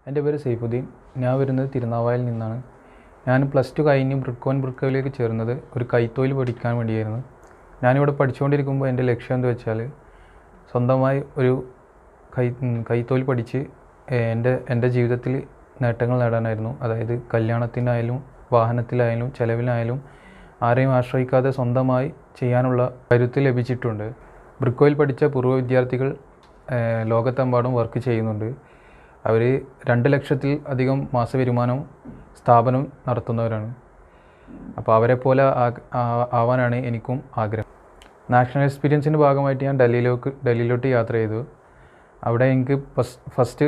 എൻ്റെ പേര് സൈഫുദ്ദീൻ ഞാൻ വരുന്നത് തിരുനാവായിൽ നിന്നാണ് ഞാൻ പ്ലസ് ടു കഴിഞ്ഞ് ബ്രിക്കോൻ ബ്രിക്കോയിലേക്ക് ചേർന്നത് ഒരു കൈത്തൊഴിൽ പഠിക്കാൻ വേണ്ടിയായിരുന്നു ഞാനിവിടെ പഠിച്ചുകൊണ്ടിരിക്കുമ്പോൾ എൻ്റെ ലക്ഷ്യം എന്താ വെച്ചാൽ സ്വന്തമായി ഒരു കൈ ഉം, കൈത്തൊഴിൽ പഠിച്ച് ഏഹ്, എൻ്റെ എൻ്റെ ജീവിതത്തിൽ നേട്ടങ്ങൾ നേടാനായിരുന്നു അതായത് കല്യാണത്തിനായാലും വാഹനത്തിലായാലും ചെലവിലായാലും ആരെയും ആശ്രയിക്കാതെ സ്വന്തമായി ചെയ്യാനുള്ള കരുത്ത് ലഭിച്ചിട്ടുണ്ട് ബ്രിക്കോയിൽ പഠിച്ച പൂർവ്വ വിദ്യാർത്ഥികൾ ഏഹ്, ലോകത്തെമ്പാടും വർക്ക് ചെയ്യുന്നുണ്ട് അവർ രണ്ട് ലക്ഷത്തിൽ അധികം മാസ വരുമാനം സ്ഥാപനം നടത്തുന്നവരാണ് അപ്പോൾ അവരെ പോലെ ആ- ആ- ആവാനാണ് എനിക്കും ആഗ്രഹം നാഷണൽ എക്സ്പീരിയൻസിൻ്റെ ഭാഗമായിട്ട് ഞാൻ ഡൽഹിയിലേക്ക് ഡൽഹിയിലോട്ട് യാത്ര ചെയ്തു അവിടെ എനിക്ക് ഫസ് ഫസ്റ്റ്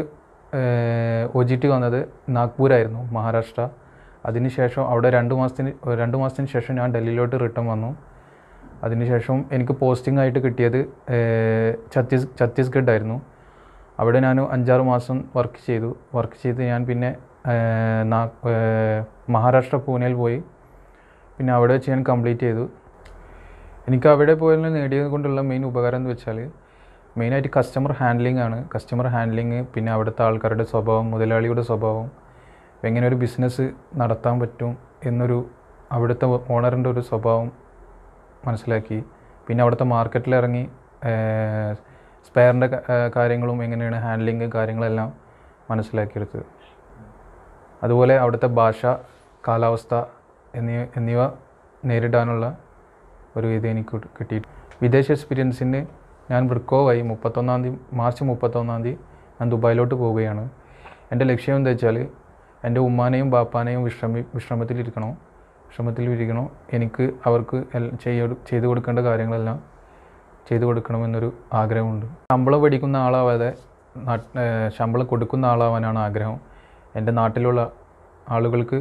ഒ ജി ടി വന്നത് നാഗ്പൂരായിരുന്നു മഹാരാഷ്ട്ര അതിനുശേഷം അവിടെ രണ്ട് മാസത്തിന് രണ്ട് മാസത്തിന് ശേഷം ഞാൻ ഡൽഹിയിലോട്ട് റിട്ടേൺ വന്നു അതിനുശേഷം എനിക്ക് പോസ്റ്റിംഗ് ആയിട്ട് കിട്ടിയത് ഏഹ്, ഛത്തീസ് ഛത്തീസ്ഗഡ് ആയിരുന്നു അവിടെ ഞാൻ അഞ്ചാറ് മാസം വർക്ക് ചെയ്തു വർക്ക് ചെയ്ത് ഞാൻ പിന്നെ ഏഹ്, നാ- ഏഹ്, മഹാരാഷ്ട്ര പൂനെയിൽ പോയി പിന്നെ അവിടെ വെച്ച് ഞാൻ കംപ്ലീറ്റ് ചെയ്തു എനിക്ക് അവിടെ പോയാൽ നേടിയത് കൊണ്ടുള്ള മെയിൻ ഉപകാരം എന്ന് വെച്ചാൽ മെയിനായിട്ട് കസ്റ്റമർ ഹാൻഡ്ലിംഗ് ആണ് കസ്റ്റമർ ഹാൻഡ്ലിങ് പിന്നെ അവിടുത്തെ ആൾക്കാരുടെ സ്വഭാവം മുതലാളിയുടെ സ്വഭാവം എങ്ങനെ ഒരു ബിസിനസ് നടത്താൻ പറ്റും എന്നൊരു അവിടുത്തെ ഓണറിൻ്റെ ഒരു സ്വഭാവം മനസ്സിലാക്കി പിന്നെ അവിടുത്തെ മാർക്കറ്റിൽ ഇറങ്ങി സ്പെയറിൻ്റെ കാര്യങ്ങളും എങ്ങനെയാണ് ഹാൻഡ്ലിങ് കാര്യങ്ങളെല്ലാം മനസ്സിലാക്കിയെടുത്തത് അതുപോലെ അവിടുത്തെ ഭാഷ കാലാവസ്ഥ എന്നിവ എന്നിവ നേരിടാനുള്ള ഒരു ഇത് എനിക്ക് കിട്ടി വിദേശ എക്സ്പീരിയൻസിന് ഞാൻ ബ്രിക്കോ വഴി മുപ്പത്തൊന്നാം തീയതി മാർച്ച് മുപ്പത്തൊന്നാം തീയതി ഞാൻ ദുബായിലോട്ട് പോവുകയാണ് എൻ്റെ ലക്ഷ്യം എന്താ വെച്ചാൽ എൻ്റെ ഉമ്മാനെയും ബാപ്പാനെയും വിശ്രമി വിശ്രമത്തിലിരിക്കണോ വിശ്രമത്തിലിരിക്കണോ എനിക്ക് അവർക്ക് എൽ- ചെയ്യ ചെയ്തു കൊടുക്കേണ്ട കാര്യങ്ങളെല്ലാം ചെയ്തു കൊടുക്കണമെന്നൊരു ആഗ്രഹമുണ്ട് ശമ്പളം പഠിക്കുന്ന ആളാവാതെ നാട്ട് ഏഹ് ശമ്പളം കൊടുക്കുന്ന ആളാവാനാണ് ആഗ്രഹം എൻ്റെ നാട്ടിലുള്ള ആളുകൾക്ക്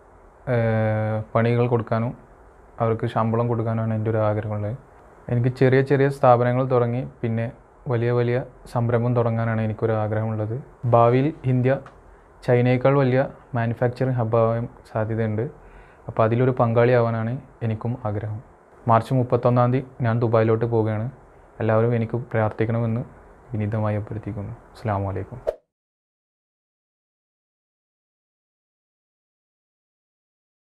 ഏഹ് പണികൾ കൊടുക്കാനും അവർക്ക് ശമ്പളം കൊടുക്കാനാണ് എൻ്റെ ഒരു ആഗ്രഹമുള്ളത് എനിക്ക് ചെറിയ ചെറിയ സ്ഥാപനങ്ങൾ തുടങ്ങി പിന്നെ വലിയ വലിയ സംരംഭം തുടങ്ങാനാണ് എനിക്കൊരു ആഗ്രഹമുള്ളത് ഭാവിയിൽ ഇന്ത്യ ചൈനയേക്കാൾ വലിയ മാനുഫാക്ചറിങ് ഹബ്ബാവാൻ സാധ്യതയുണ്ട് അപ്പോൾ അതിലൊരു പങ്കാളിയാവാനാണ് എനിക്കും ആഗ്രഹം മാർച്ച് മുപ്പത്തൊന്നാം തീയതി ഞാൻ ദുബായിലോട്ട് പോവുകയാണ് എല്ലാവരും എനിക്ക് പ്രാർത്ഥിക്കണമെന്ന് വിനീതമായി അഭ്യർത്ഥിക്കുന്നു അസ്സാം വലൈക്കും